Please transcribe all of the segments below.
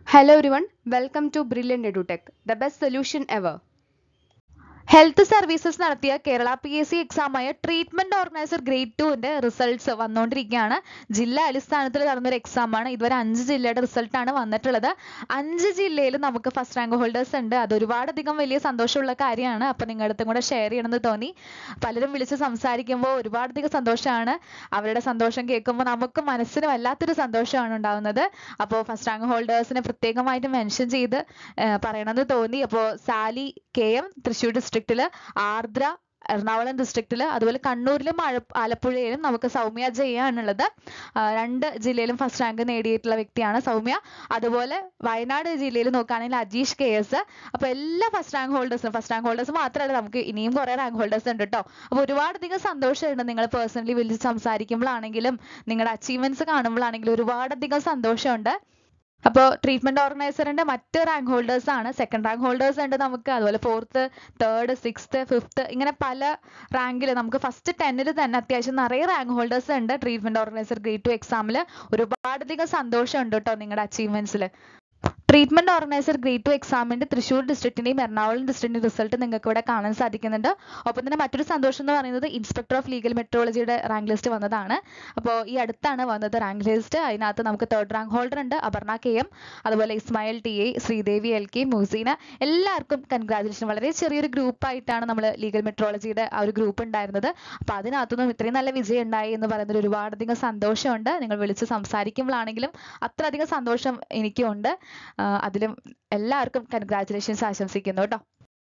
Hello everyone, welcome to Brilliant EduTech, the best solution ever. Health services നടത്തിയ Kerala P S C എക്സാമായ treatment organiser grade ടുവിന്റെ results വന്നുകൊണ്ടിരിക്കുകയാണ് ജില്ലാ അടിസ്ഥാനത്തിൽ നടന്നൊരു എക്സാം ആണ് ഇതുവരെ അഞ്ച് ജില്ലയുടെ റിസൾട്ട് ആണ് വന്നിട്ടുള്ളത് അഞ്ച് ജില്ലയിൽ നമുക്ക് ഫസ്റ്റ് റാങ്ക് ഹോൾഡേഴ്സ് ഉണ്ട് അത് ഒരുപാടധികം വലിയ സന്തോഷമുള്ള കാര്യമാണ് അപ്പൊ നിങ്ങളുടെ അടുത്തും കൂടെ ഷെയർ ചെയ്യണമെന്ന് തോന്നി പലരും വിളിച്ച് സംസാരിക്കുമ്പോൾ ഒരുപാടധികം സന്തോഷമാണ് അവരുടെ സന്തോഷം കേൾക്കുമ്പോൾ നമുക്ക് മനസ്സിന് വല്ലാത്തൊരു സന്തോഷമാണ് ഉണ്ടാകുന്നത് അപ്പോൾ ഫസ്റ്റ് റാങ്ക് ഹോൾഡേഴ്സിനെ പ്രത്യേകമായിട്ട് മെൻഷൻ ചെയ്ത് ഏർ പറയണമെന്ന് തോന്നി അപ്പോൾ സാലി കെ എം തൃശ്ശൂർ ഡിസ്ട്രിക്റ്റിൽ ആർദ്ര എറണാകുളം ഡിസ്ട്രിക്റ്റിൽ അതുപോലെ കണ്ണൂരിലും ആഴ ആലപ്പുഴയിലും നമുക്ക് സൗമ്യ ജയാണുള്ളത് രണ്ട് ജില്ലയിലും ഫസ്റ്റ് റാങ്ക് നേടിയിട്ടുള്ള വ്യക്തിയാണ് സൗമ്യ അതുപോലെ വയനാട് ജില്ലയിൽ നോക്കുകയാണെങ്കിൽ അജീഷ് കെ എസ് അപ്പോൾ എല്ലാ ഫസ്റ്റ് റാങ്ക് ഹോൾഡേഴ്സും ഫസ്റ്റ് റാങ്ക് ഹോൾഡേഴ്സ് മാത്രമല്ല നമുക്ക് ഇനിയും കുറേ റാങ്ക് ഹോൾഡേഴ്സ് ഉണ്ട് കേട്ടോ അപ്പോൾ ഒരുപാടധികം സന്തോഷമുണ്ട് നിങ്ങൾ പേഴ്സണലി വിളിച്ച് സംസാരിക്കുമ്പോഴാണെങ്കിലും നിങ്ങളുടെ അച്ചീവ്മെന്റ്സ് കാണുമ്പോഴാണെങ്കിലും ഒരുപാടധികം സന്തോഷമുണ്ട് അപ്പോൾ ട്രീറ്റ്മെന്റ് ഓർഗനൈസറിന്റെ മറ്റ് റാങ്ക് ഹോൾഡേഴ്സ് ആണ് സെക്കൻഡ് റാങ്ക് ഹോൾഡേഴ്സ് ഉണ്ട് നമുക്ക് അതുപോലെ ഫോർത്ത് തേർഡ് സിക്സ്ത് ഫിഫ്ത്ത് ഇങ്ങനെ പല റാങ്കിൽ നമുക്ക് ഫസ്റ്റ് ടെന്നിൽ തന്നെ അത്യാവശ്യം നിറയെ റാങ്ക് ഹോൾഡേഴ്സ് ഉണ്ട് ട്രീറ്റ്മെന്റ് ഓർഗനൈസർ ഗ്രേഡ് ടു എക്സാമിൽ ഒരുപാടധികം സന്തോഷമുണ്ട് കേട്ടോ നിങ്ങളുടെ അച്ചീവ്മെന്റ്സിൽ ട്രീറ്റ്മെന്റ് ഓർഗനൈസർ ഗ്രേഡ് ടു എക്സാമിന്റെ തൃശ്ശൂർ ഡിസ്ട്രിക്റ്റിന്റെയും എറണാകുളം ഡിസ്ട്രിക്റ്റിന്റെയും റിസൾട്ട് നിങ്ങൾക്ക് ഇവിടെ കാണാൻ സാധിക്കുന്നുണ്ട് ഒപ്പം തന്നെ മറ്റൊരു സന്തോഷം എന്ന് പറയുന്നത് ഇൻസ്പെക്ടർ ഓഫ് ലീഗൽ മെട്രോളജിയുടെ റാങ്ക് ലിസ്റ്റ് വന്നതാണ് അപ്പോൾ ഈ അടുത്താണ് വന്നത് റാങ്ക് ലിസ്റ്റ് അതിനകത്ത് നമുക്ക് തേർഡ് റാങ്ക് ഹോൾഡർ ഉണ്ട് അപർണ കെ എം അതുപോലെ Ismail T A Sreedevi L K Museena എല്ലാവർക്കും കൺഗ്രാജുലേഷൻ വളരെ ചെറിയൊരു ഗ്രൂപ്പ് ആയിട്ടാണ് നമ്മൾ ലീഗൽ മെട്രോളജിയുടെ ആ ഒരു ഗ്രൂപ്പ് ഉണ്ടായിരുന്നത് അപ്പോൾ അതിനകത്തുനിന്നും ഇത്രയും നല്ല വിജയം ഉണ്ടായി എന്ന് പറയുന്നതിൽ ഒരുപാടധികം സന്തോഷമുണ്ട് നിങ്ങൾ വിളിച്ച് സംസാരിക്കുമ്പോഴാണെങ്കിലും അത്രയധികം സന്തോഷം എനിക്കും ഉണ്ട് അതിലും എല്ലാവർക്കും കൺഗ്രാറ്റുലേഷൻസ് ആശംസിക്കുന്നു കേട്ടോ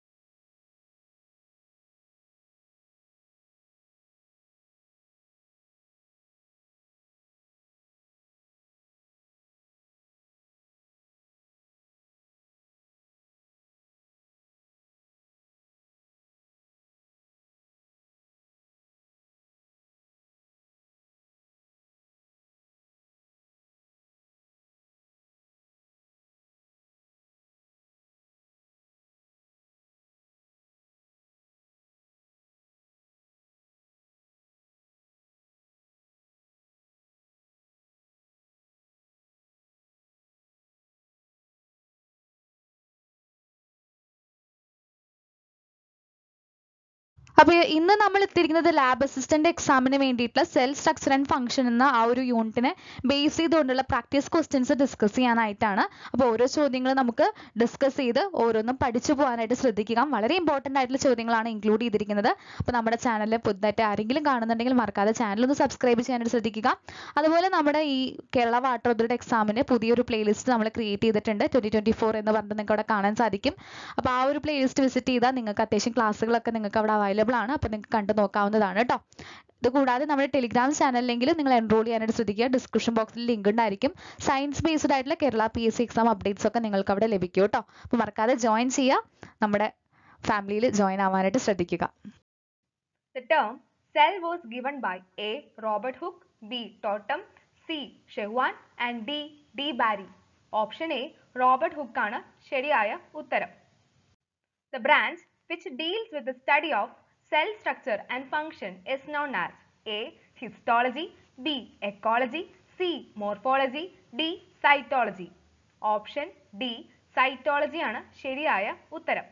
അപ്പോൾ ഇന്ന് നമ്മൾ എത്തിയിരിക്കുന്നത് ലാബ് അസിസ്റ്റന്റ് എക്സാമിന് വേണ്ടിയിട്ടുള്ള സെൽ സ്ട്രക്ചർ ആൻഡ് ഫംഗ്ഷൻ എന്ന ആ ഒരു യൂണിറ്റിനെ ബേസ് ചെയ്തുകൊണ്ടുള്ള പ്രാക്ടീസ് ക്വസ്റ്റ്യൻസ് ഡിസ്കസ് ചെയ്യാനായിട്ടാണ് അപ്പോൾ ഓരോ ചോദ്യങ്ങൾ നമുക്ക് ഡിസ്കസ് ചെയ്ത് ഓരോന്നും പഠിച്ചു പോകാനായിട്ട് ശ്രദ്ധിക്കുക വളരെ ഇമ്പോർട്ടൻ്റ് ആയിട്ടുള്ള ചോദ്യങ്ങളാണ് ഇൻക്ലൂഡ് ചെയ്തിരിക്കുന്നത് അപ്പോൾ നമ്മുടെ ചാനലിൽ പുതുതായിട്ട് ആരെങ്കിലും കാണുന്നുണ്ടെങ്കിൽ മറക്കാതെ ചാനൽ ഒന്ന് സബ്സ്ക്രൈബ് ചെയ്യാനായിട്ട് ശ്രദ്ധിക്കുക അതുപോലെ നമ്മുടെ ഈ കേരള വാട്ടർ അതോറിറ്റി എക്സാമിന് പുതിയൊരു പ്ലേലിസ്റ്റ് നമ്മൾ ക്രിയേറ്റ് ചെയ്തിട്ടുണ്ട് ട്വൻറ്റി ട്വൻറ്റി ഫോർ എന്ന് പറഞ്ഞിട്ട് നിങ്ങൾക്ക് അവിടെ കാണാൻ സാധിക്കും അപ്പോൾ ആ ഒരു പ്ലേലിസ്റ്റ് വിസിറ്റ് ചെയ്താൽ നിങ്ങൾക്ക് അത്യാവശ്യം ക്ലാസ്സുകളൊക്കെ നിങ്ങൾക്ക് അവിടെ അവൈലബിൾ ആണ് അപ്പോൾ നിങ്ങൾക്ക് കണ്ടു നോക്കാവുന്നതാണ് കേട്ടോ ഇത് കൂടാതെ നമ്മുടെ ടെലിഗ്രാം ചാനലിലെങ്കിൽ നിങ്ങൾ എൻറോൾ ചെയ്യാനായിട്ട് ശ്രദ്ധിക്കുക ഡിസ്ക്രിപ്ഷൻ ബോക്സിൽ ലിങ്ക് ഉണ്ടായിരിക്കും സയൻസ് ബേസ്ഡ് ആയിട്ടുള്ള Kerala P S C exam updates ഒക്കെ നിങ്ങൾക്ക് അവിടെ ലഭിക്കും കേട്ടോ അപ്പോൾ മറക്കാതെ ജോയിൻ ചെയ്യുക നമ്മുടെ ഫാമിലിയിൽ ജോയിൻ ആവാനായിട്ട് ശ്രദ്ധിക്കുക The term cell was given by A. Robert Hooke, B. Totem, C. Chevron and D. D. Barry. Option A. Robert Hooke ആണ് ശരിയായ ഉത്തരം. The branch which deals with the study of cell structure and function is known as A. Histology, B. Ecology, C. Morphology, D. Cytology. Option D. Cytology ആണ് ശരിയായ ഉത്തരം.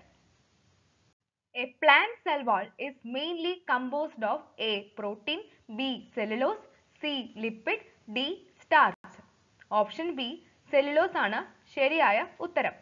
A plant cell wall is mainly composed of A. Protein, B. Cellulose, C. Lipid, D. Starch. Option B. Cellulose ആണ് ശരിയായ ഉത്തരം.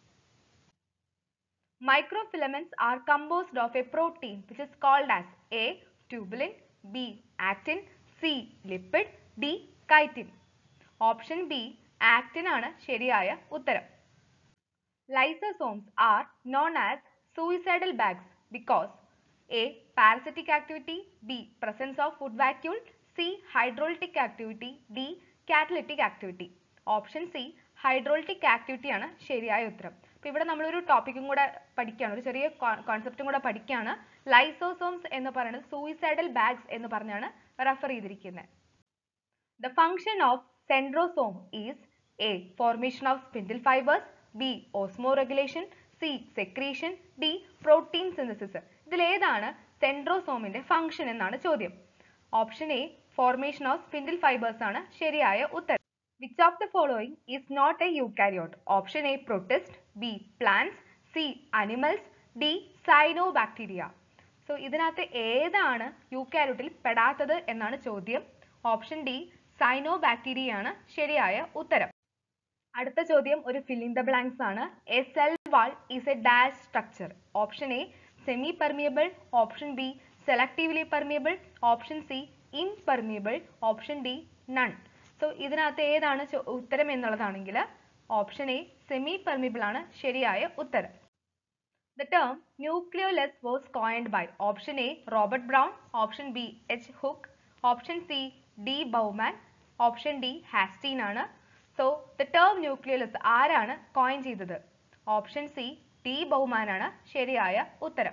Microfilaments are composed of a protein which is called as A. Tubulin, B. Actin, C. Lipid, D. Chitin. Option B. Actin ആണ് ശരിയായ ഉത്തരം. Lysosomes are known as suicidal bags because A. Parasitic activity B. Presence of food vacuole C. Hydrolytic activity D. Catalytic activity option C hydrolytic activity ആണ് ശരിയായ ഉത്തരം അപ്പോൾ ഇവിടെ നമ്മളൊരു ടോപ്പിക്കും കൂടെ പഠിക്കുകയാണ് ഒരു ചെറിയ കോൺസെപ്റ്റും കൂടെ പഠിക്കുകയാണ് ലൈസോസോംസ് എന്ന് പറയുന്നത് സൂയിസൈഡൽ ബാഗ്സ് എന്ന് പറഞ്ഞാണ് റെഫർ ചെയ്തിരിക്കുന്നത് the function of centrosome is A formation of spindle fibres B osmoregulation C secretion D protein synthesis ഇതിലേതാണ് സെൻട്രോസോമിന്റെ ഫംഗ്ഷൻ എന്നാണ് ചോദ്യം option A formation of spindle fibres ആണ് ശരിയായ ഉത്തരം Which of the following is not a eukaryote? Option A protist, B plants, C animals, D cyanobacteria. So ഇതിനകത്ത് ഏതാണ് യൂക്കാരിയോട്ടിൽ പെടാത്തത് എന്നാണ് ചോദ്യം ഓപ്ഷൻ ഡി സൈനോബാക്ടീരിയ ആണ് ശരിയായ ഉത്തരം അടുത്ത ചോദ്യം ഒരു ഫില്ലിംഗ് ദ ബ്ലാങ്ക്സ് ആണ് A cell wall is a dash structure option A semipermeable option B selectively permeable option C impermeable option D none so ഇതിനകത്ത് ഏതാണ് ചോ- ഉത്തരം എന്നുള്ളതാണെങ്കിൽ ഓപ്ഷൻ എ സെമി പെർമിയബിൾ ആണ് ശരിയായ ഉത്തരം The term nucleolus was coined by option A Robert Brown, option B H. Hook, option C D. Bowman, option D Hastin ആണ് so the term nucleolus ആരാണ് കോയിൻ ചെയ്തത് ഓപ്ഷൻ സി ഡി ബൗമാൻ ആണ് ശരിയായ ഉത്തരം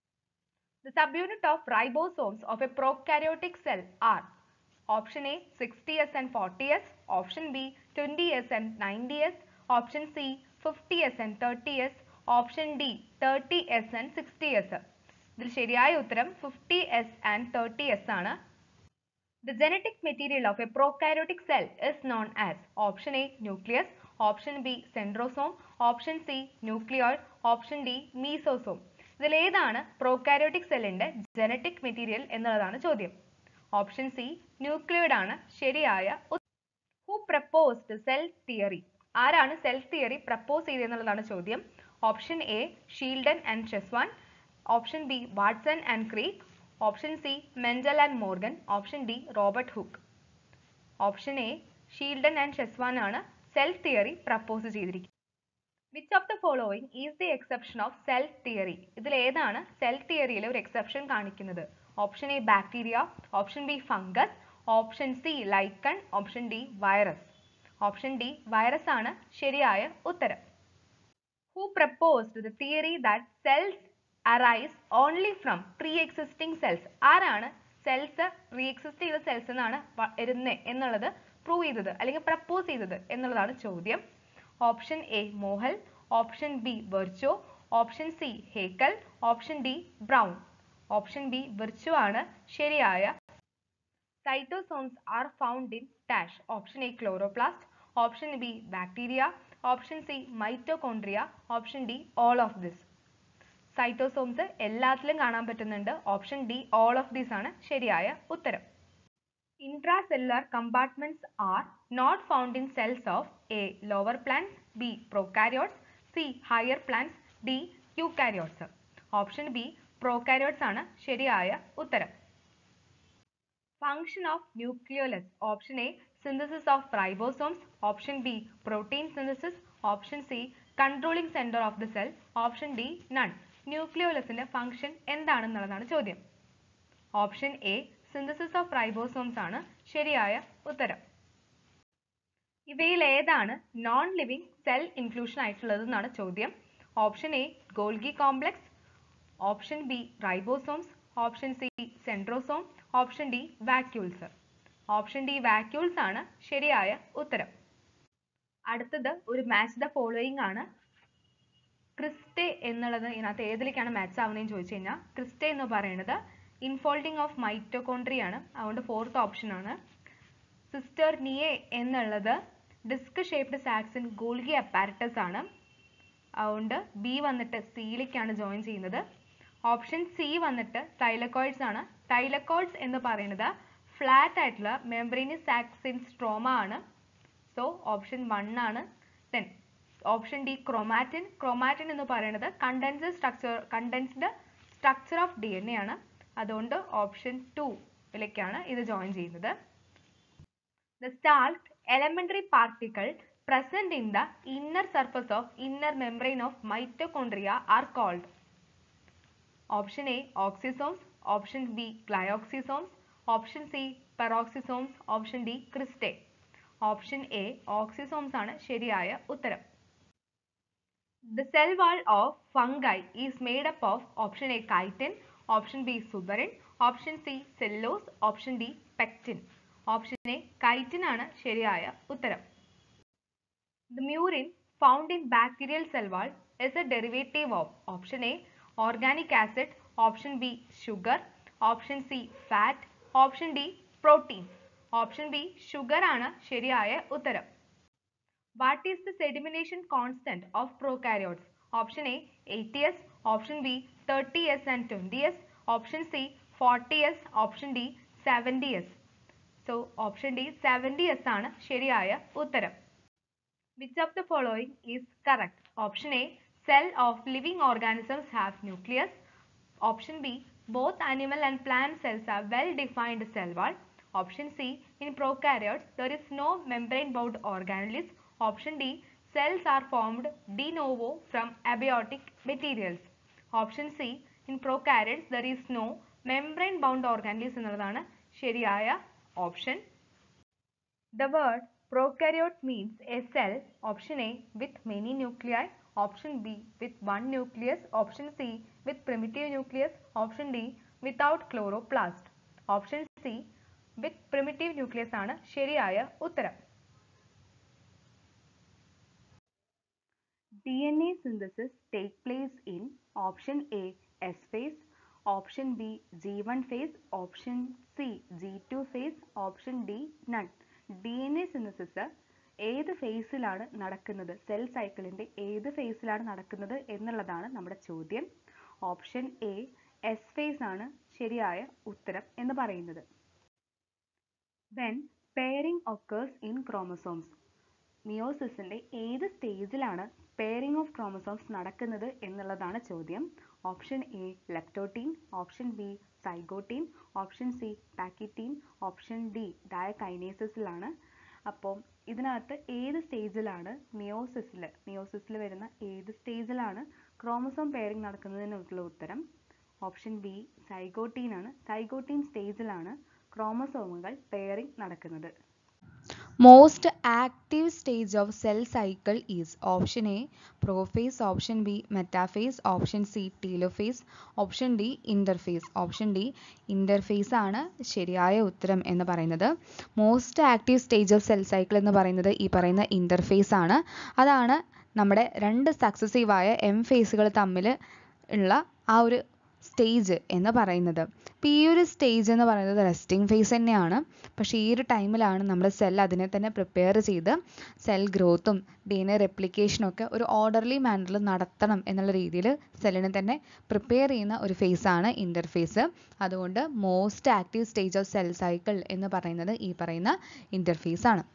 The subunit of ribosomes of a prokaryotic cell are option A 60s and 40s, option B 20s and 90s, option C 50s and 30s, option D thirty S and sixty S ഇതിൽ ശരിയായ ഉത്തരം fifty S and thirty S ആണ് The genetic material of a prokaryotic cell is known as option A nucleus, option B centrosome, option C nucleoid, option D mesosome. ഇതിൽ ഏതാണ് prokaryotic സെല്ലിന്റെ genetic material എന്നുള്ളതാണ് ചോദ്യം option C nucleoid ആണ് ശരിയായ who proposed cell theory ആരാണ് cell theory propose ചെയ്തെന്നുള്ളതാണ് ചോദ്യം option A Schleiden and Schwann option B Watson and Crick option C Mendel and Morgan option D Robert Hooke option A Schleiden and Schwann ആണ് cell theory propose ചെയ്തിരിക്കുന്നത് which of the following is the exception of cell theory ഇതിൽ ഏതാണ് cell തിയറിയിൽ ഒരു exception കാണിക്കുന്നത് option A bacteria option B fungus option C lichen option D virus option D virus ആണ് ശരിയായ ഉത്തരം who proposed the theory that cells arise only from preexisting cells ആരാണ് cells preexist ചെയ്ത cells എന്നാണ് വരുന്നത് എന്നുള്ളത് prove ചെയ്തത് അല്ലെങ്കിൽ പ്രപ്പോസ് ചെയ്തത് എന്നുള്ളതാണ് ചോദ്യം option A Mohl option B Virchow option C Haeckel option D Brown option B Virchow ആണ് ശരിയായ cytosomes are found in dash option A chloroplast option B bacteria option C mitochondria option D all of this cytosomes എല്ലാത്തിലും കാണാൻ പറ്റുന്നുണ്ട് option D all of these ആണ് ശരിയായ ഉത്തരം intracellular compartments are not found in cells of A lower plants B prokaryotes C higher plants D eukaryotes option B prokaryotes ആണ് ശരിയായ ഉത്തരം function of nucleolus option A synthesis of ribosomes option B protein synthesis option C controlling centre of the cell option D none ന്യൂക്ലിയോലസിന്റെ ഫംഗ്ഷൻ എന്താണെന്നുള്ളതാണ് ചോദ്യം option A synthesis of ribosomes ആണ് ശരിയായ ഉത്തരം ഇവയിൽ ഏതാണ് നോൺ ലിവിംഗ് സെൽ ഇൻക്ലൂഷൻ ആയിട്ടുള്ളത് എന്നാണ് ചോദ്യം option A Golgi complex option B ribosomes option C centrosome option D vacuoles option D vacuoles ആണ് ശരിയായ ഉത്തരം അടുത്തത് ഒരു മാച്ച് ദ ഫോളോയിങ് ആണ് ക്രിസ്റ്റെ എന്നുള്ളത് ഇതിനകത്ത് ഏതിലേക്കാണ് മാച്ച് ആവുന്നതെന്ന് ചോദിച്ചു കഴിഞ്ഞാൽ ക്രിസ്റ്റെ എന്ന് പറയുന്നത് ഇൻഫോൾഡിംഗ് ഓഫ് മൈറ്റോകോൺട്രി ആണ് അതുകൊണ്ട് ഫോർത്ത് ഓപ്ഷൻ ആണ് സിസ്റ്റർ നിയെ എന്നുള്ളത് disc shaped sacs in Golgi apparatus ആണ് അതുകൊണ്ട് ബി വന്നിട്ട് സിയിലേക്കാണ് ജോയിൻ ചെയ്യുന്നത് ഓപ്ഷൻ സി വന്നിട്ട് തൈലക്കോയിഡ്സ് ആണ് തൈലക്കോയിഡ്സ് എന്ന് പറയുന്നത് ഫ്ലാറ്റ് ആയിട്ടുള്ള മെംബ്രേനി സാക്സിൻ സ്ട്രോമ ആണ് സോ ഓപ്ഷൻ വൺ ആണ് then option D chromatin chromatin എന്ന് പറയുന്നത് condensed structure condensed structure of D N A ആണ് അതുകൊണ്ട് ഓപ്ഷൻ യിലേക്കാണ് ഇത് ജോയിൻ ചെയ്യുന്നത് The stalked elementary particle present in the inner surface of inner membrane of mitochondria are called Option A oxysomes, Option B glyoxysomes, Option C peroxisomes, Option D cristae. Option A oxysomes ആണ് ശരിയായ ഉത്തരം The cell wall of fungi is made up of Option A chitin, Option B suberin, Option C cellulose, Option D pectin. Option A chitin ആണ് ശരിയായ ഉത്തരം The murin found in bacterial cell wall is a derivative of Option A organic acid, Option B sugar, Option C fat, Option D protein. Option B sugar ആണ് ശരിയായ ഉത്തരം What is the sedimentation constant of prokaryotes? Option A 80s, option B 30s and 20s, option C 40s, option D 70s. So option D 70s ആണ് ശരിയായ ഉത്തരം. Which of the following is correct? Option A cell of living organisms have nucleus. Option B both animal and plant cells have well defined cell wall. Option C in prokaryotes there is no membrane bound organelles. Option D cells are formed de novo from abiotic materials. Option C in prokaryotes there is no membrane bound organelles എന്നുള്ളതാണ് ശരിയായ ഓപ്ഷൻ The word prokaryote means a cell, option A, with many nuclei, option B, with one nucleus, option C, with primitive nucleus, option D, without chloroplast. Option C, with primitive nucleus ആണ് ശരിയായ ഉത്തരം. DNA synthesis take place in option A, S phase, option B, G1 phase, option C, G2 phase, option D, none. D N A synthesis ഏത് ഫേസിലാണ് നടക്കുന്നത് cell സൈക്കിളിൻ്റെ ഏത് ഫേസിലാണ് നടക്കുന്നത് എന്നുള്ളതാണ് നമ്മുടെ ചോദ്യം ഓപ്ഷൻ എ എസ് ഫേസ് ആണ് ശരിയായ ഉത്തരം എന്ന് പറയുന്നത് when pairing occurs in chromosomes മിയോസിസിൻ്റെ ഏത് സ്റ്റേജിലാണ് പെയറിംഗ് ഓഫ് ക്രോമസോംസ് നടക്കുന്നത് എന്നുള്ളതാണ് ചോദ്യം option A leptotene option B zygotene option C pachytene option D ഡയകൈനേസിസിലാണ് അപ്പോൾ ഇതിനകത്ത് ഏത് സ്റ്റേജിലാണ് മിയോസിസിൽ മിയോസിസിൽ വരുന്ന ഏത് സ്റ്റേജിലാണ് ക്രോമസോം പെയറിംഗ് നടക്കുന്നതിനുള്ള ഉത്തരം ഓപ്ഷൻ ബി സൈഗോട്ടീൻ ആണ് സൈഗോട്ടീൻ സ്റ്റേജിലാണ് ക്രോമസോമുകൾ പെയറിംഗ് നടക്കുന്നത് Most active stage of cell cycle is option A prophase, option B metaphase, option C telophase, option D interphase. Option D interphase ആണ് ശരിയായ ഉത്തരം എന്ന് പറയുന്നത് most active stage of cell cycle എന്ന് പറയുന്നത് ഈ പറയുന്ന ഇന്റർഫേസ് ആണ് അതാണ് നമ്മുടെ രണ്ട് സക്സസീവായ എം ഫേസുകൾ തമ്മിൽ ഉള്ള ആ ഒരു സ്റ്റേജ് എന്ന് പറയുന്നത് അപ്പോൾ ഈ ഒരു സ്റ്റേജ് എന്ന് പറയുന്നത് റെസ്റ്റിംഗ് ഫേസ് തന്നെയാണ് പക്ഷേ ഈ ഒരു ടൈമിലാണ് നമ്മുടെ സെൽ അതിനെ തന്നെ പ്രിപ്പയർ ചെയ്ത് സെൽ ഗ്രോത്തും ഡി എൻ എ റെപ്ലിക്കേഷനും ഒക്കെ ഒരു ഓർഡർലി മാനറിൽ നടത്തണം എന്നുള്ള രീതിയിൽ സെല്ലിനെ തന്നെ പ്രിപ്പയർ ചെയ്യുന്ന ഒരു ഫേസ് ആണ് ഇൻ്റർഫേസ് അതുകൊണ്ട് most active stage of cell cycle എന്ന് പറയുന്നത് ഈ പറയുന്ന ഇൻ്റർഫേസ് ആണ്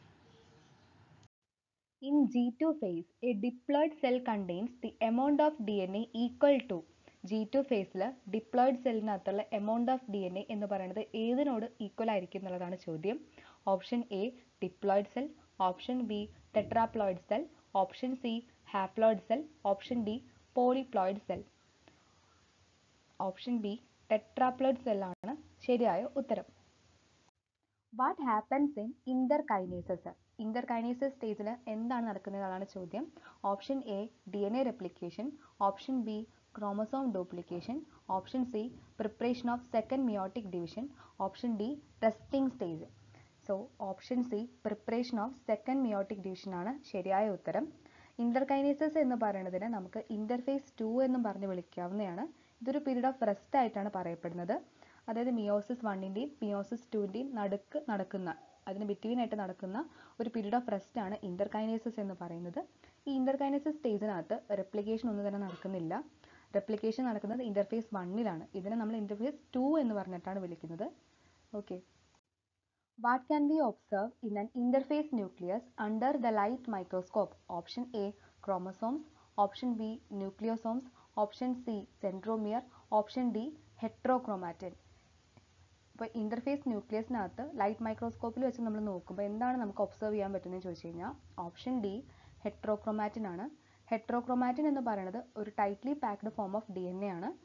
In G2 phase, a diploid cell contains the amount of DNA equal to G2 ഫേസിൽ ഡിപ്ലോയിഡ് സെല്ലിനകത്തുള്ള amount of D N A എന്ന് പറയുന്നത് ഏതിനോട് ഈക്വൽ ആയിരിക്കും എന്നുള്ളതാണ് ചോദ്യം option A diploid cell option B tetraploid cell option C haploid cell option D polyploid cell option B tetraploid സെല്ലാണ് ശരിയായ ഉത്തരം what happens in interkinesis interkinesis സ്റ്റേജിൽ എന്താണ് നടക്കുന്നതാണ് ചോദ്യം option A D N A replication option B chromosome duplication option c preparation of second meiotic division option d resting stage so option c preparation of second meiotic division ആണ് ശരിയായ ഉത്തരം ഇന്റർകൈനേസസ് എന്ന് പറയുന്നതിനെ നമുക്ക് ഇന്റർഫേസ് ടു എന്നും പറഞ്ഞ് വിളിക്കാവുന്നതാണ് ഇതൊരു പീരീഡ് ഓഫ് റെസ്റ്റ് ആയിട്ടാണ് പറയപ്പെടുന്നത് അതായത് മിയോസിസ് വണ്ണിൻ്റെയും മിയോസിസ് ടുവിൻ്റെയും നടുക്ക് നടക്കുന്ന അതിന് ബിറ്റ്വീൻ ആയിട്ട് നടക്കുന്ന ഒരു പീരീഡ് ഓഫ് റെസ്റ്റ് ആണ് ഇന്റർകൈനേസസ് എന്ന് പറയുന്നത് ഈ ഇന്റർകൈനേസസ് സ്റ്റേജിനകത്ത് റെപ്ലിക്കേഷൻ ഒന്നും തന്നെ നടക്കുന്നില്ല റെപ്ലിക്കേഷൻ നടക്കുന്നത് ഇന്റർഫേസ് വണ്ണിലാണ് ഇതിനെ നമ്മൾ ഇന്റർഫേസ് ടു എന്ന് പറഞ്ഞിട്ടാണ് വിളിക്കുന്നത് okay what can be observe in an interphase nucleus under the light microscope option A chromosomes option B nucleosomes option C centromere option D heterochromatin ഇപ്പോൾ ഇന്റർഫേസ് ന്യൂക്ലിയസിനകത്ത് ലൈറ്റ് മൈക്രോസ്കോപ്പിൽ വെച്ച് നമ്മൾ നോക്കുമ്പോൾ എന്താണ് നമുക്ക് ഒബ്സർവ് ചെയ്യാൻ പറ്റുന്നത് ചോദിച്ചു കഴിഞ്ഞാൽ ഓപ്ഷൻ ഡി ഹെട്രോക്രോമാറ്റിൻ ആണ് ഹെട്രോക്രോമാറ്റിൻ എന്ന് പറയുന്നത് ഒരു tightly packed form of D N A ആണ്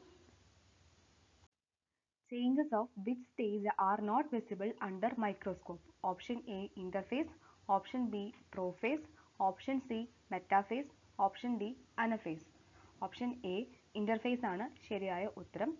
changes of which stage are not visible under microscope option A interphase option B prophase option C metaphase option D anaphase option A interphase ആണ് ശരിയായ ഉത്തരം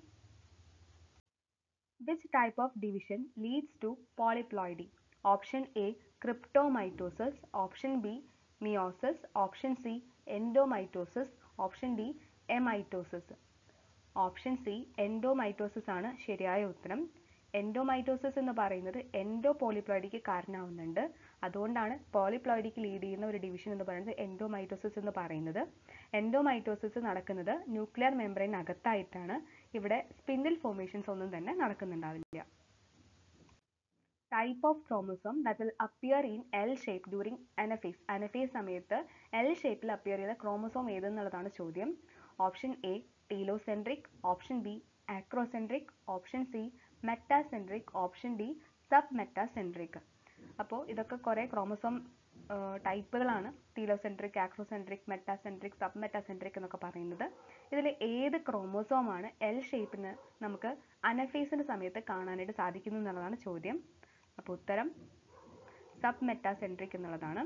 which type of division leads to polyploidy option A cryptomitosis option B meiosis option C endomitosis option D amitosis option C endomitosis ആണ് ശരിയായ ഉത്തരം എൻഡോമൈറ്റോസിസ് എന്ന് പറയുന്നത് endo പോളിപ്ലോയിഡിക്ക് കാരണമാവുന്നുണ്ട് അതുകൊണ്ടാണ് പോളിപ്ലോയിഡിക്ക് lead ചെയ്യുന്ന ഒരു ഡിവിഷൻ എന്ന് പറയുന്നത് എൻഡോമൈറ്റോസിസ് എന്ന് പറയുന്നത് എൻഡോമൈറ്റോസിസ് നടക്കുന്നത് ന്യൂക്ലിയർ മെമ്പറൈൻ അകത്തായിട്ടാണ് ഇവിടെ സ്പിൻഡിൽ ഫോർമേഷൻസ് ഒന്നും തന്നെ നടക്കുന്നുണ്ടാവില്ല type of chromosome that will appear in L shape during anaphase anaphase സമയത്ത് എൽ ഷേപ്പിൽ അപ്പിയർ ചെയ്യുന്ന ക്രോമസോം ഏതെന്നുള്ളതാണ് ചോദ്യം option A telocentric option B acrocentric option C metacentric option D submetacentric അപ്പോൾ ഇതൊക്കെ കുറേ ക്രോമസോം ടൈപ്പുകളാണ് telocentric acrocentric metacentric submetacentric എന്നൊക്കെ പറയുന്നത് ഇതിൽ ഏത് ക്രോമസോമാണ് എൽ ഷേപ്പിന് നമുക്ക് അനഫേസിന്റെ സമയത്ത് കാണാനായിട്ട് സാധിക്കുന്നു എന്നുള്ളതാണ് ചോദ്യം അപ്പോൾ ഉത്തരം സബ് മെറ്റാസെൻട്രിക് എന്നുള്ളതാണ്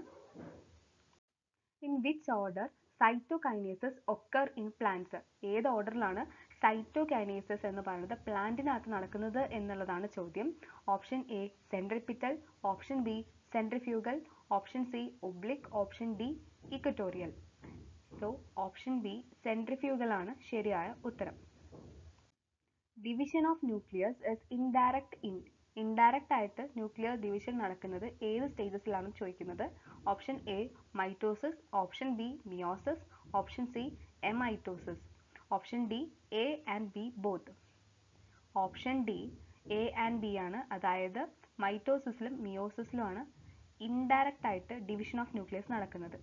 in which order cytokinesis occur in plants ഏത് ഓർഡറിലാണ് സൈറ്റോകൈനേസസ് എന്ന് പറയുന്നത് പ്ലാന്റിനകത്ത് നടക്കുന്നത് എന്നുള്ളതാണ് ചോദ്യം option A centripetal option B centrifugal option C oblique option D equatorial so option B centrifugal ആണ് ശരിയായ ഉത്തരം division of nucleus is indirect in indirect ആയിട്ട് ന്യൂക്ലിയർ ഡിവിഷൻ നടക്കുന്നത് ഏത് സ്റ്റേജസിലാണ് ചോദിക്കുന്നത് option A mitosis option B meiosis option C amitosis option D A and B both option D A and B ആണ് അതായത് മൈറ്റോസിസിലും മിയോസിസിലുമാണ് ഇൻഡയറക്റ്റ് ആയിട്ട് ഡിവിഷൻ ഓഫ് ന്യൂക്ലിയസ് നടക്കുന്നത്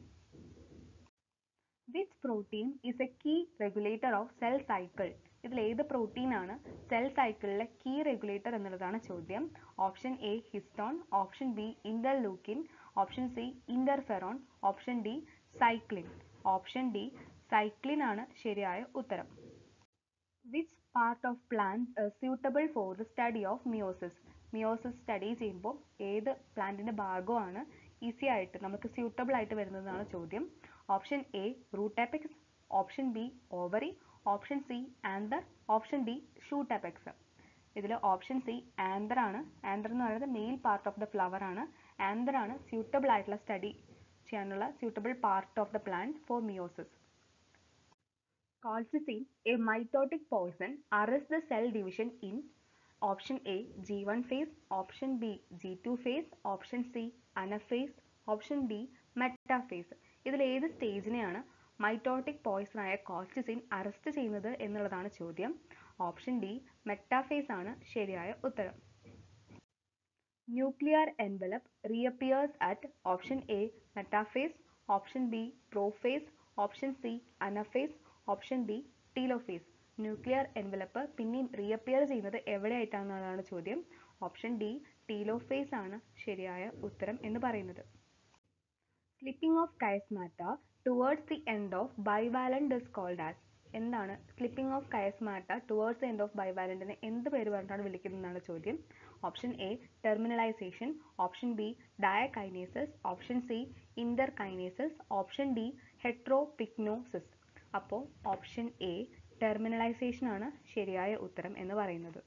which protein is a key regulator of cell cycle ഇതിൽ ഏത് protein ആണ് cell സൈക്കിളിലെ കീ റെഗുലേറ്റർ എന്നുള്ളതാണ് ചോദ്യം option A histone option B interleukin option C interferon option D cyclin option D cyclin ആണ് ശരിയായ ഉത്തരം which part of plant suitable for the study of meiosis meiosis study ചെയ്യുമ്പോൾ ഏത് പ്ലാന്റിന്റെ ഭാഗമാണ് ഈസി ആയിട്ട് നമുക്ക് സ്യൂട്ടബിൾ ആയിട്ട് വരുന്നതെന്നാണ് ചോദ്യം option A root apex option B ovary option C anther option D shoot apex ഇതിൽ ഓപ്ഷൻ സി ആന്തർ ആണ് ആന്തർ എന്ന് പറയുന്നത് male part of the flower ആണ് ആന്തർ ആണ് സ്യൂട്ടബിൾ ആയിട്ടുള്ള സ്റ്റഡി ചെയ്യാനുള്ള suitable part of the plant for meiosis Colchicine, a mitotic poison, arrests the cell division in option A G1 phase, option B G2 phase, option C anaphase, option D metaphase. ഇതിൽ ഏത് സ്റ്റേജിനെയാണ് mitotic Poisson ആയ കോൾച്ചിസിൻ arrest ചെയ്യുന്നത് എന്നുള്ളതാണ് ചോദ്യം option D metaphase ആണ് ശരിയായ ഉത്തരം nuclear envelope reappears at option A metaphase option B prophase option C anaphase option D telophase nuclear envelope പിന്നെയും റീഅപ്പിയർ ചെയ്യുന്നത് എവിടെയായിട്ടാണെന്നുള്ളതാണ് ചോദ്യം ഓപ്ഷൻ ഡി ടീലോഫേസ് ആണ് ശരിയായ ഉത്തരം എന്ന് പറയുന്നത് slipping of chiasmata towards the end of bivalent is called as എന്താണ് slipping of chiasmata towards the end of ബൈവാലന്റിനെ എന്ത് പേര് പറഞ്ഞിട്ടാണ് വിളിക്കുന്നതെന്നാണ് ചോദ്യം option A terminalization option B diakinesis option C interkinesis option D heteropycnosis അപ്പോൾ ഓപ്ഷൻ എ ടെർമിനലൈസേഷൻ ആണ് ശരിയായ ഉത്തരം എന്ന് പറയുന്നത്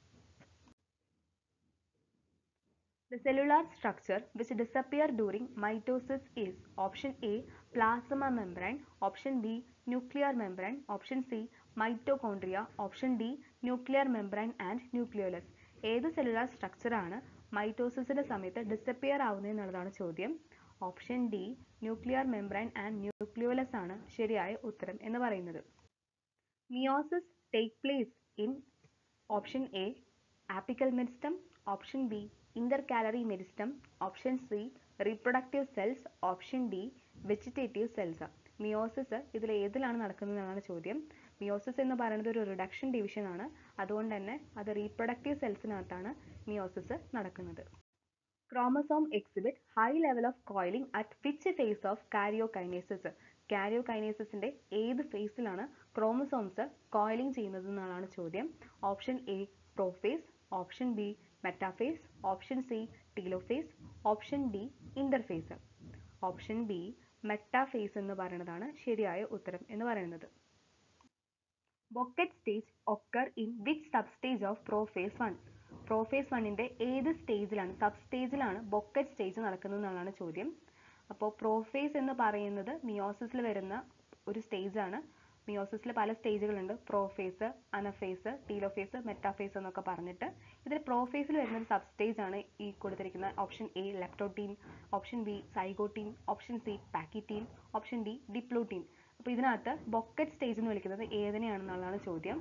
The cellular structure which disappear during mitosis is option A plasma membrane, option B nuclear membrane, option C mitochondria, option D nuclear membrane and nucleolus. ഏത് cellular structure ആണ് മൈറ്റോസിസിന്റെ സമയത്ത് ഡിസപ്പിയർ ആവുന്നത് എന്നുള്ളതാണ് ചോദ്യം option D nuclear membrane and nucleolus ആണ് ശരിയായ ഉത്തരം എന്ന് പറയുന്നത് meiosis take place in option A apical meristem option B intercalary meristem option C reproductive cells option D vegetative cells meiosis ഇതിൽ ഏതിലാണ് നടക്കുന്നതെന്നാണ് ചോദ്യം മിയോസിസ് എന്ന് പറയുന്നത് ഒരു റിഡക്ഷൻ ഡിവിഷൻ ആണ് അതുകൊണ്ട് തന്നെ അത് റീപ്രൊഡക്റ്റീവ് സെൽസിനകത്താണ് മിയോസിസ് നടക്കുന്നത് chromosome exhibit high level of coiling at which phase of karyokinesis കാരിയോകൈനേസിന്റെ ഏത് ഫേസിലാണ് ക്രോമസോംസ് കോയിലിംഗ് ചെയ്യുന്നത് എന്നാണ് ചോദ്യം option A prophase option B metaphase option C telophase option D interphase option B metaphase എന്ന് പറയുന്നതാണ് ശരിയായ ഉത്തരം എന്ന് പറയുന്നത് bouquet stage occur in which sub stage of prophase one prophase വണ്ണിന്റെ ഏത് സ്റ്റേജിലാണ് സബ് സ്റ്റേജിലാണ് ബൊക്കറ്റ് സ്റ്റേജ് നടക്കുന്നത് എന്നുള്ളതാണ് ചോദ്യം അപ്പോൾ പ്രോഫേസ് എന്ന് പറയുന്നത് മിയോസിസിൽ വരുന്ന ഒരു സ്റ്റേജ് ആണ് മിയോസിസിൽ പല സ്റ്റേജുകളുണ്ട് പ്രോഫേസ് അനഫേസ് ടീലോഫേസ് മെറ്റാഫേസ് എന്നൊക്കെ പറഞ്ഞിട്ട് ഇതിൽ പ്രോഫേസിൽ വരുന്ന ഒരു സബ് സ്റ്റേജ് ആണ് ഈ കൊടുത്തിരിക്കുന്ന option A leptotene option B zygotene option C pachytene option D diplotene അപ്പോൾ ഇതിനകത്ത് ബൊക്കറ്റ് സ്റ്റേജ് എന്ന് വിളിക്കുന്നത് ഏതിനെയാണെന്നുള്ളതാണ് ചോദ്യം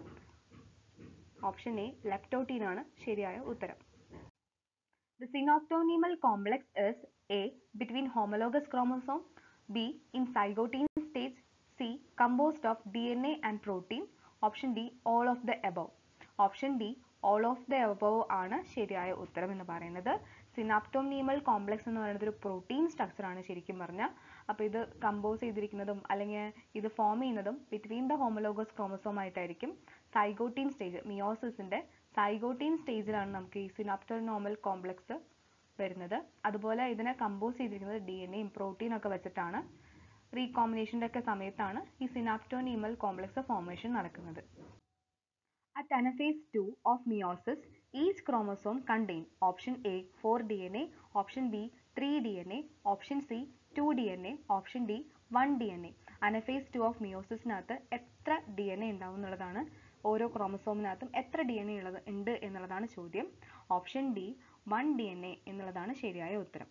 ഓപ്ഷൻ എ ലെപ്റ്റോട്ടീൻ ആണ് ശരിയായ ഉത്തരം The synaptonemal complex is A. Between homologous chromosome B. In zygote stage C. Composed of DNA and protein Option D. All of the above Option D. All of the above ആണ് ശരിയായ ഉത്തരം എന്ന് പറയുന്നത് സിനാപ്റ്റോനീമൽ complex എന്ന് പറയുന്നത് ഒരു protein structure ആണ് ശരിക്കും പറഞ്ഞാൽ അപ്പോൾ ഇത് കമ്പോസ് ചെയ്തിരിക്കുന്നതും അല്ലെങ്കിൽ ഇത് ഫോം ചെയ്യുന്നതും ബിറ്റ്വീൻ ദ ഹോമലോഗസ് ക്രോമസോം ആയിട്ടായിരിക്കും സൈഗോട്ടീൻ സ്റ്റേജ് മിയോസിസിന്റെ സൈഗോട്ടീൻ സ്റ്റേജിലാണ് നമുക്ക് ഈ സിനാപ്റ്റോനോമൽ കോംപ്ലക്സ് വരുന്നത് അതുപോലെ ഇതിനെ കമ്പോസ് ചെയ്തിരിക്കുന്നത് ഡി എൻ എയും പ്രോട്ടീനും ഒക്കെ വെച്ചിട്ടാണ് റീകോമ്പിനേഷൻ്റെ ഒക്കെ സമയത്താണ് ഈ സിനാപ്റ്റോനീമൽ കോംപ്ലക്സ് ഫോർമേഷൻ നടക്കുന്നത് At anaphase 2 of meiosis, each chromosome contain option A 4 DNA, option B 3 DNA, option C 2 DNA, option D 1 DNA. Anaphase two of മിയോസിസിനകത്ത് എത്ര ഡി എൻ എ ഉണ്ടാവും എന്നുള്ളതാണ് ഓരോ ക്രോമസോമിനകത്തും എത്ര ഡി എൻ എ ഉള്ളത് ഉണ്ട് എന്നുള്ളതാണ് ചോദ്യം option D one D N A എന്നുള്ളതാണ് ശരിയായ ഉത്തരം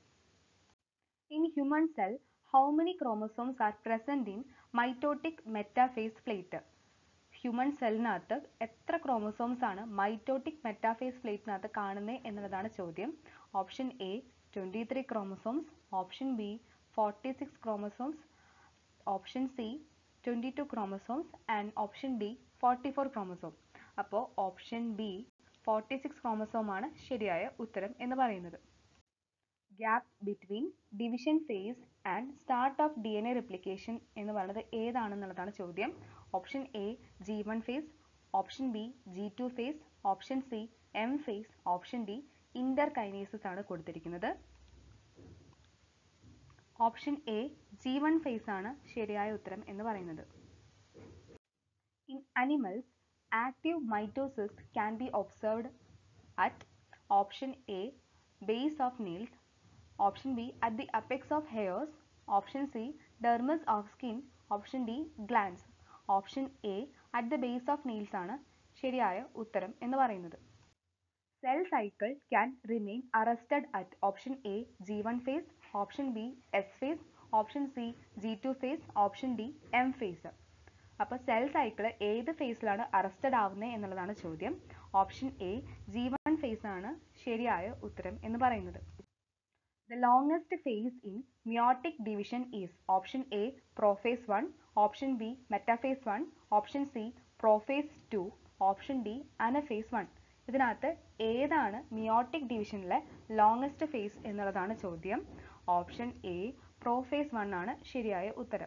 in human cell how many chromosomes are present in mitotic metaphase plate human സെല്ലിനകത്ത് എത്ര ക്രോമസോംസ് ആണ് മൈറ്റോട്ടിക് മെറ്റാഫേസ് പ്ലേറ്റിനകത്ത് കാണുന്നത് എന്നുള്ളതാണ് ചോദ്യം option A twenty three chromosomes option B forty six chromosomes option C twenty two chromosomes and option D forty four chromosome അപ്പോൾ option B forty six chromosome ആണ് ശരിയായ ഉത്തരം എന്ന് പറയുന്നത് gap between division phase and start of D N A replication എന്ന് പറയുന്നത് ഏതാണെന്നുള്ളതാണ് ചോദ്യം option A G one phase option B G two phase option C M phase option D interkinesis ആണ് കൊടുത്തിരിക്കുന്നത് option A G one phase ആണ് ശരിയായ ഉത്തരം എന്ന് പറയുന്നത് in animals active mitosis can be observed at option A base of nails option B at the apex of hairs option C dermis of skin option D glance option A at the base of nails ആണ് ശരിയായ ഉത്തരം എന്ന് പറയുന്നത് cell cycle can remain arrested at option A G one phase option B S phase option C G two phase option D M phase അപ്പോൾ cell cycle ഏത് ഫേസിലാണ് arrested ആവുന്നത് എന്നുള്ളതാണ് ചോദ്യം option A G one phase ആണ് ശരിയായ ഉത്തരം എന്ന് പറയുന്നത് The longest phase in meiotic division is option A prophase 1, option B metaphase 1, option C prophase 2, option D anaphase 1. ഇതിനകത്ത് ഏതാണ് മിയോട്ടിക് ഡിവിഷനിലെ ലോങ്സ്റ്റ് ഫേസ് എന്നുള്ളതാണ് ചോദ്യം ഓപ്ഷൻ എ പ്രോഫേസ് വൺ ആണ് ശരിയായ ഉത്തരം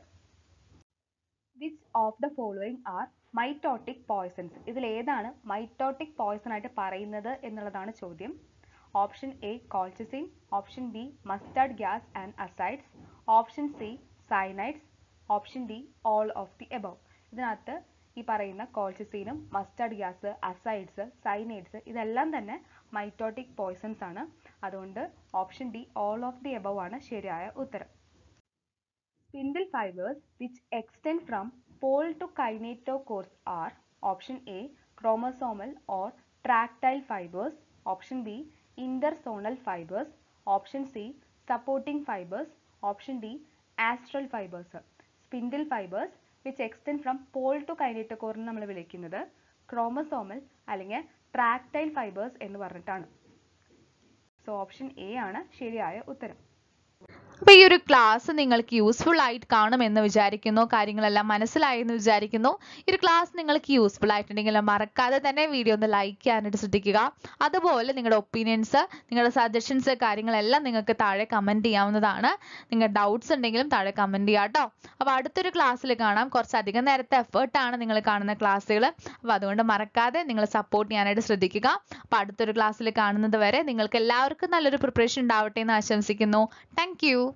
which of the following are mitotic poisons ഇതിൽ ഏതാണ് മൈറ്റോട്ടിക് പോയ്സൺ ആയിട്ട് പറയുന്നത് എന്നുള്ളതാണ് ചോദ്യം option A colchicine option B mustard gas and azides option C cyanides option D all of the above ഇതിനകത്ത് ഈ പറയുന്ന കോൾച്ചിസീനും മസ്റ്റാർഡ് ഗ്യാസ് അസൈഡ്സ് സൈനൈഡ്സ് ഇതെല്ലാം തന്നെ മൈറ്റോട്ടിക് പോയ്സൺസ് ആണ് അതുകൊണ്ട് option D all of the above ആണ് ശരിയായ ഉത്തരം spindle fibres which extend from pole to kinetochores are option A chromosomal or tractile fibers option b intersonal fibers option c supporting fibers option d astral fibers spindle fibers which extend from pole to kinetochore എന്ന് നമ്മൾ വിളിക്കുന്നത് chromosomal അല്ലെങ്കിൽ ട്രാക്ടൈൽ fibres എന്ന് പറഞ്ഞിട്ടാണ് so option A ആണ് ശരിയായ ഉത്തരം അപ്പോൾ ഈ ഒരു ക്ലാസ് നിങ്ങൾക്ക് യൂസ്ഫുൾ ആയിട്ട് കാണുമെന്ന് വിചാരിക്കുന്നു കാര്യങ്ങളെല്ലാം മനസ്സിലായി എന്ന് വിചാരിക്കുന്നു ഈ ഒരു ക്ലാസ് നിങ്ങൾക്ക് യൂസ്ഫുൾ ആയിട്ടുണ്ടെങ്കിൽ മറക്കാതെ തന്നെ വീഡിയോ ഒന്ന് ലൈക്ക് ചെയ്യാനായിട്ട് ശ്രദ്ധിക്കുക അതുപോലെ നിങ്ങളുടെ ഒപ്പീനിയൻസ് നിങ്ങളുടെ സജഷൻസ് കാര്യങ്ങളെല്ലാം നിങ്ങൾക്ക് താഴെ കമൻറ്റ് ചെയ്യാവുന്നതാണ് നിങ്ങൾ ഡൗട്ട്സ് ഉണ്ടെങ്കിലും താഴെ കമൻറ്റ് ചെയ്യാം കേട്ടോ അപ്പോൾ അടുത്തൊരു ക്ലാസ്സിൽ കാണാം കുറച്ചധികം നേരത്തെ എഫേർട്ടാണ് നിങ്ങൾ കാണുന്ന ക്ലാസ്സുകൾ അപ്പോൾ അതുകൊണ്ട് മറക്കാതെ നിങ്ങൾ സപ്പോർട്ട് ചെയ്യാനായിട്ട് ശ്രദ്ധിക്കുക അപ്പോൾ അടുത്തൊരു ക്ലാസ്സിൽ കാണുന്നത് വരെ നിങ്ങൾക്ക് എല്ലാവർക്കും നല്ലൊരു പ്രിപ്പറേഷൻ ഉണ്ടാവട്ടെ എന്ന് ആശംസിക്കുന്നു താങ്ക്